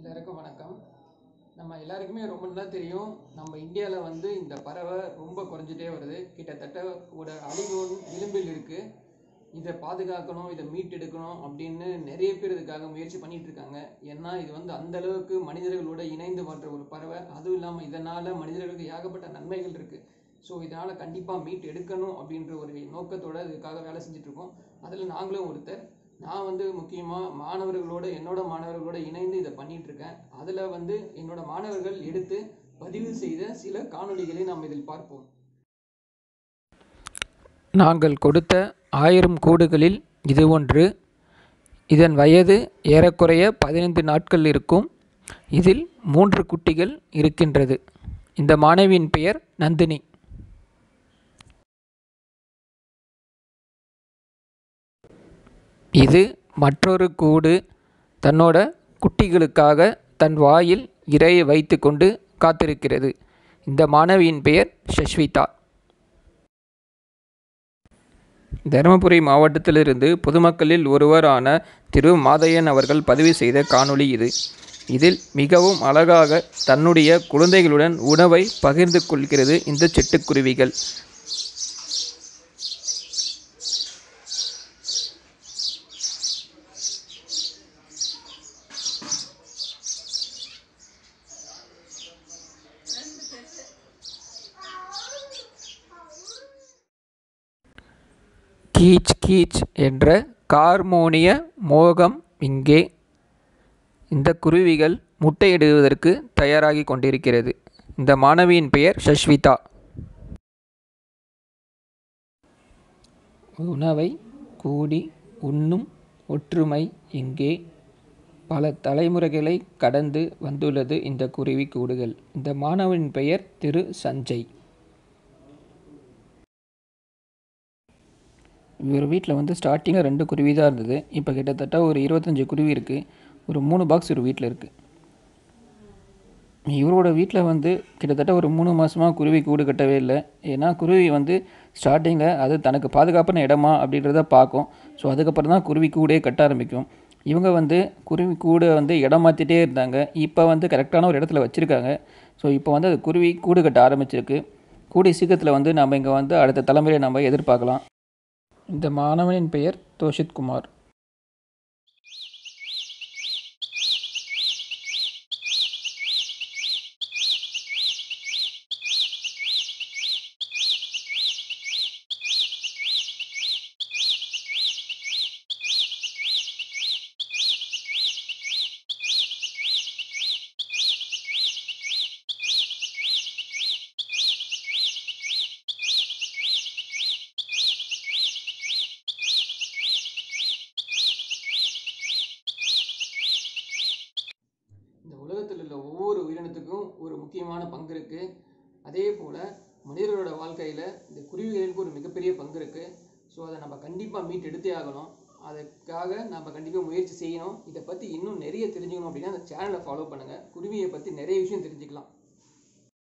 எல்லாருக்கும் வணக்கம் நம்ம எல்லாருக்குமே ரொம்ப நல்லா தெரியும் நம்ம இந்தியாவில் வந்து இந்த பறவை ரொம்ப குறைஞ்சிட்டே வருது கிட்டத்தட்ட ஒரு அழிவு விளிம்பில் இருக்குது இதை பாதுகாக்கணும் இதை மீட்டெடுக்கணும் அப்படின்னு நிறைய பேர் இதுக்காக முயற்சி பண்ணிட்டு இருக்காங்க ஏன்னா இது வந்து அந்த அளவுக்கு மனிதர்களோட இணைந்து வாழ்ற ஒரு பறவை அதுவும் இல்லாமல் இதனால் மனிதர்களுக்கு ஏகப்பட்ட நன்மைகள் இருக்குது ஸோ இதனால் கண்டிப்பாக மீட் எடுக்கணும் அப்படின்ற ஒரு நோக்கத்தோட இதுக்காக வேலை செஞ்சுட்டு இருக்கோம் அதில் நாங்களும் ஒருத்தர் நான் வந்து முக்கியமாக மாணவர்களோட என்னோட மாணவர்களோட இணைந்து இதை பண்ணிட்டு இருக்கேன் அதில் வந்து என்னோட மாணவர்கள் எடுத்து பதிவு செய்த சில காணொளிகளை நாம் இதில் பார்ப்போம் நாங்கள் கொடுத்த ஆயிரம் கூடுகளில் இது ஒன்று இதன் வயது ஏறக்குறைய பதினைந்து நாட்கள் இருக்கும் இதில் மூன்று குட்டிகள் இருக்கின்றது இந்த மாணவியின் பெயர் நந்தினி இது மற்றொரு கூடு தன்னோட குட்டிகளுக்காக தன் வாயில் இரையை வைத்துக்கொண்டு காத்திருக்கிறது இந்த மாணவியின் பெயர் ஷஷ்விதா தருமபுரி மாவட்டத்திலிருந்து பொதுமக்களில் ஒருவரான திரு மாதையன் அவர்கள் பதிவு செய்த காணொளி இது இதில் மிகவும் அழகாக தன்னுடைய குழந்தைகளுடன் உணவை பகிர்ந்து கொள்கிறது இந்த சிட்டுக்குருவிகள் கீச் கீச் என்ற கார்மோனிய மோகம் இங்கே இந்த குருவிகள் முட்டையிடுவதற்கு தயாராகி கொண்டிருக்கிறது இந்த மாணவியின் பெயர் ஷஷ்விதா உணவை கூடி உண்ணும் ஒற்றுமை இங்கே பல தலைமுறைகளை கடந்து வந்துள்ளது இந்த குருவி கூடுகள் இந்த மாணவனின் பெயர் திரு சஞ்சய் இவர் வீட்டில் வந்து ஸ்டார்டிங்கில் ரெண்டு குருவி தான் இருந்தது இப்போ கிட்டத்தட்ட ஒரு இருபத்தஞ்சி குருவி இருக்குது ஒரு மூணு பாக்ஸ் ஒரு வீட்டில் இருக்குது இவரோட வீட்டில் வந்து கிட்டத்தட்ட ஒரு மூணு மாதமாக குருவி கூடு கட்டவே இல்லை ஏன்னா குருவி வந்து ஸ்டார்டிங்கில் அது தனக்கு பாதுகாப்பான இடமா அப்படின்றத பார்க்கும் ஸோ அதுக்கப்புறம் தான் குருவி கூடே கட்ட ஆரம்பிக்கும் இவங்க வந்து குருவி கூடை வந்து இடம் மாற்றிட்டே இருந்தாங்க இப்போ வந்து கரெக்டான ஒரு இடத்துல வச்சுருக்காங்க ஸோ இப்போ வந்து அது குருவி கூடு கட்ட ஆரம்பிச்சிருக்கு கூடிய சீக்கிரத்தில் வந்து நம்ம இங்கே வந்து அடுத்த தலைமுறையை நம்ம எதிர்பார்க்கலாம் இந்த மாணவனின் பெயர் தோஷித் குமார் இந்த உலகத்தில் உள்ள ஒவ்வொரு உயிரினத்துக்கும் ஒரு முக்கியமான பங்கு இருக்குது அதே போல் மனிதர்களோட வாழ்க்கையில் இந்த குருவிகளுக்கு ஒரு மிகப்பெரிய பங்கு இருக்குது ஸோ அதை நம்ம கண்டிப்பாக மீட் எடுத்தே ஆகணும் அதுக்காக நம்ம கண்டிப்பாக முயற்சி செய்யணும் இதை பற்றி இன்னும் நிறைய தெரிஞ்சுக்கணும் அப்படின்னா அந்த சேனலை ஃபாலோ பண்ணுங்கள் குருவியை பற்றி நிறைய விஷயம் தெரிஞ்சுக்கலாம்